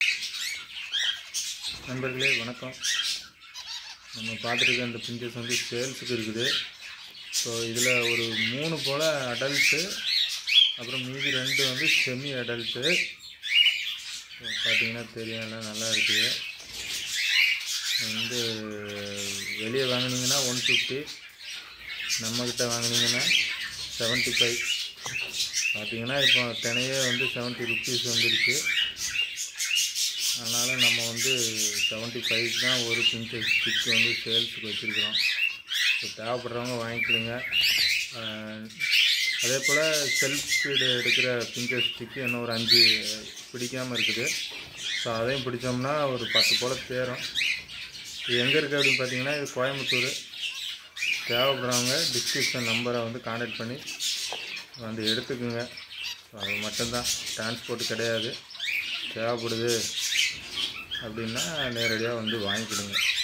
நண்பர்களே வணக்கம் நம்ம பார்த்துருக்க இந்த பிஞ்சஸ் வந்து சேல்ஸுக்கு இருக்குது ஸோ இதில் ஒரு மூணு போல் அடல்ட்டு அப்புறம் மீதி ரெண்டு வந்து செமி அடல்ட்டு பார்த்தீங்கன்னா தெரியும் எல்லாம் நல்லா இருக்குது வந்து வெளியே வாங்குனீங்கன்னா ஒன் ஃபிஃப்டி நம்மக்கிட்ட வாங்குனீங்கன்னா செவன்ட்டி ஃபைவ் பார்த்தீங்கன்னா இப்போ தினையே வந்து செவன்ட்டி ருபீஸ் வந்துருக்கு அதனால் நம்ம வந்து செவன்ட்டி ஃபைவ் தான் ஒரு பிஞ்சஸ் ஸ்டிக் வந்து சேல்ஸுக்கு வச்சுருக்குறோம் ஸோ தேவைப்படுறவங்க வாங்கிக்கிடுங்க அஹ் அதே போல் செல்ஃப் ஸ்பீடு எடுக்கிற பிஞ்சஸ் ஸ்டிக்கு இன்னும் ஒரு அஞ்சு பிடிக்காமல் இருக்குது ஸோ அதையும் பிடிச்சோம்னா ஒரு பத்து போல் தேரும் இது எங்கே இருக்குது அப்படின்னு பார்த்தீங்கன்னா இது கோயம்புத்தூர் தேவைப்படுறவங்க டிஸ்கிரிப்ஷன் நம்பரை வந்து காண்டாக்ட் பண்ணி வந்து எடுத்துக்குங்க அது மட்டும்தான் டிரான்ஸ்போர்ட் கிடையாது தேவைப்படுது அப்படின்னா நேரடியாக வந்து வாங்கிக்கிடுங்க